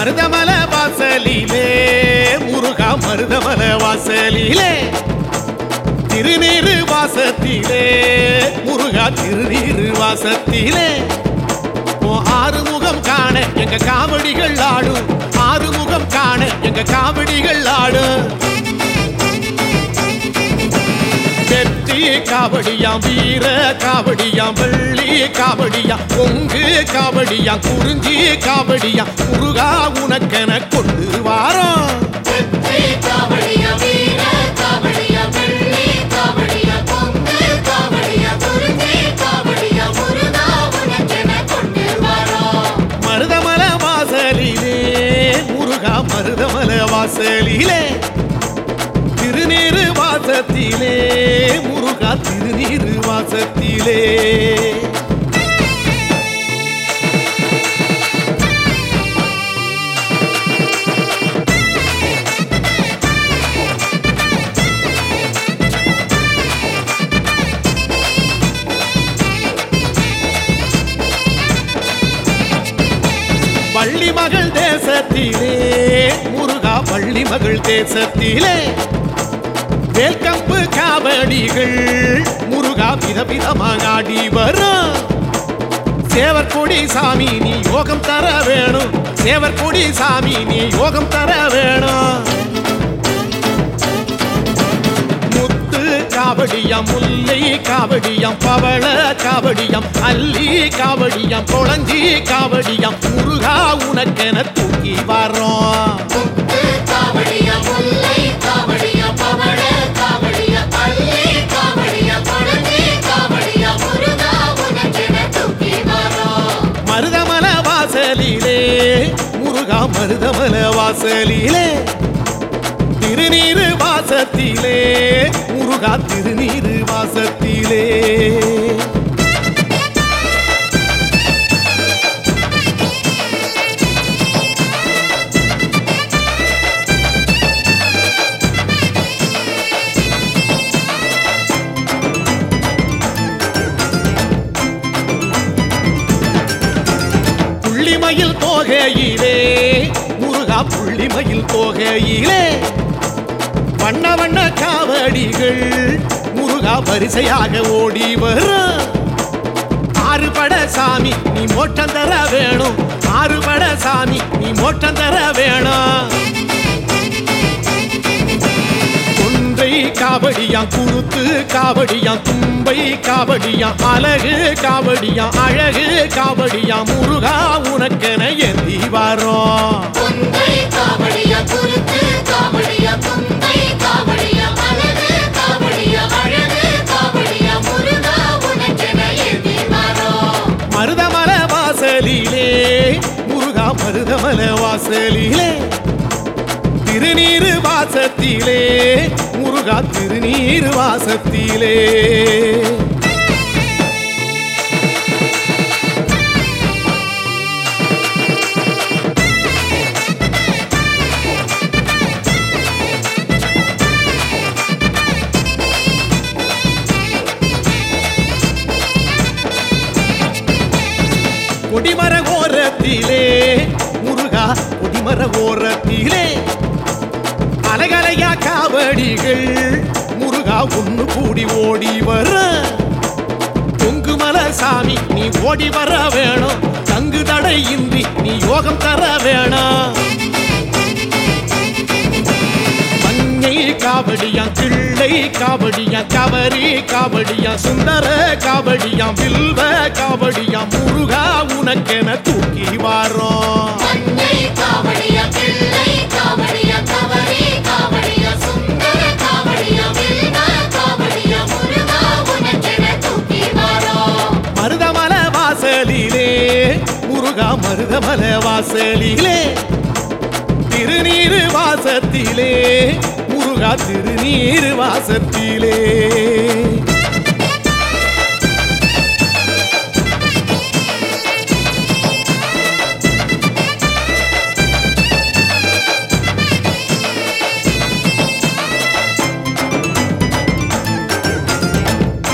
மருதமல வாசலிலே முருகா மருதமல வாசலிலே திருநீரு வாசத்திலே முருகா திருநீரு வாசத்திலே உன் ஆறுமுகம் காண எங்க காவடிகள் ஆடும் ஆறுமுகம் காண எங்க காவடிகள் ஆடும் வெற்றி காவடியாம் வீர காவடியாம் வெள்ளி காவடியாம் பொங்கு காவடியாம் குறிஞ்சி காவடியாம் முருகா உனக்கென கொண்டு வாரோம் வெற்றி காவடியா வீர காவடியா வெள்ளி காவடியா பொங்கு காவடியா குறிஞ்சி காவடியா முருகா உனக்கென கொண்டு வரோம் மருதமல வாசலிலே முருகா மருதமல வாசலிலே திருநீரு வாசத்திலே முருகா திருநீரு வாசத்திலே வள்ளி மகள் தேசத்திலே முருகா வள்ளி மகள் தேசத்திலே வேல்கம்பு காவடிகள் முருகா விதவிதமாக ஆடி வரும் சேவர் கொடி சாமி நீ யோகம் தர வேணும் சேவர் கொடி சாமி நீ யோகம் தர வேணும் முத்து காவடியாம் முல்லை காவடியாம் பவள காவடியாம் அல்லி காவடியாம் குளஞ்சி காவடியாம் முருகா உனக்கென தூக்கி வரோம் முத்து காவடியா முல்லை காவடியா பவள காவடியா பள்ளி காவடியா குழந்தை காவடியா முருகா உனக்கென தூக்கி வரோம் மருதமல வாசலிலே முருகா மருதமல வாசலிலே திருநீரு வாசத்திலே முருகா திருநீரு வாசத்திலே புள்ளிமயில் தோகையிலே முருகா புள்ளிமயில் தோகையிலே வண்ண வண்ண காவடிகள் முருகா வரிசையாக ஓடி வரும் ஆறுபட சாமி நீ மோட்டம் தர வேணும் ஆறுபட சாமி நீ மோட்டம் தர வேணும் கொன்றை காவடியாம் குருத்து காவடியாம் தும்பை காவடியாம் அழகு காவடியாம் அழகு காவடியாம் முருகா உனக்கென ஏந்தி வரோம் பொந்தை காவடியா குருத்து காவடியா தும்பை காவடியா அழகு காவடியா அழகு காவடியா முருகா உனக்கென ஏந்தி வரோம் மருதமல வாசலிலே முருகா மருதமல வாசலிலே திருநீரு வாசத்திலே முருகா திருநீரு வாசத்திலே கொடிமர ஓரத்திலே முருகா கொடிமர ஓரத்திலே அலகலையா காவடிகள் முருகா ஒண்ணு கூடி ஓடி வர பொங்குமல சாமி நீ ஓடி வர வேணும் தங்கு தடை இன்றி நீ யோகம் தர வேணும் மங்கை காவடியாம் கிள்ளை காவடியாம் கவரி காவடியாம் சுந்தர காவடியாம் வில்வ காவடியாம் முருகா உனக்கென தூக்கி வாரோம் மஞ்சை காவடியா பிள்ளை காவடியா கவரி காவடியா சுந்தர காவடியா வில்வ காவடியா முருகா உனக்கென தூக்கி வரோம் மருதமல வாசலிலே முருகா மருதமல வாசலிலே திருநீரு வாசத்திலே முருகா திருநீரு வாசத்திலே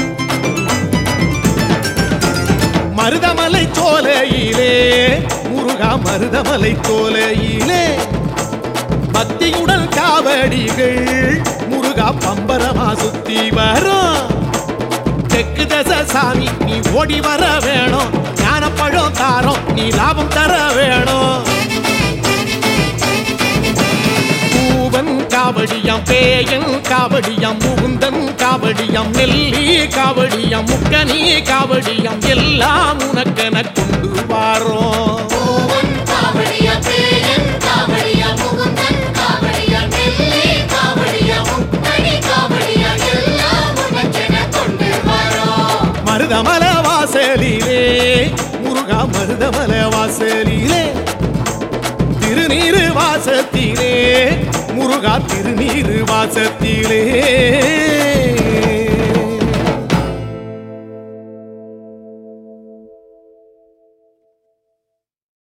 மருதமலை சோலையிலே முருகா முருகா மருதமலை தோலையிலே பக்தியுடன் காவடிகள் முருகா பம்பரமா சுத்தி வரும் தெற்கு தச சாமி நீ ஓடி வர வேணும் ஞானப்பழம் தாரம் நீ லாபம் தர வேணும் பூவன் காவடியாம் பேயன் காவடியாம் முகுந்தன் காவடியாம் நெல்லி காவடியாம் முக்கனி காவடியாம் எல்லாம் உனக்கென கொண்டு வாரோம் பூவன் காவடியா பேயன் காவடியா முகுந்தன் காவடியா நெல்லி காவடியா முக்கணி காவடியா எல்லாம் உனக்கென கொண்டு வரோம் மருதமல வாசலிலே முருகா மருதமல வாசலிலே திருநீரு வாசத்திலே முருகா திருநீரு வாசத்திலே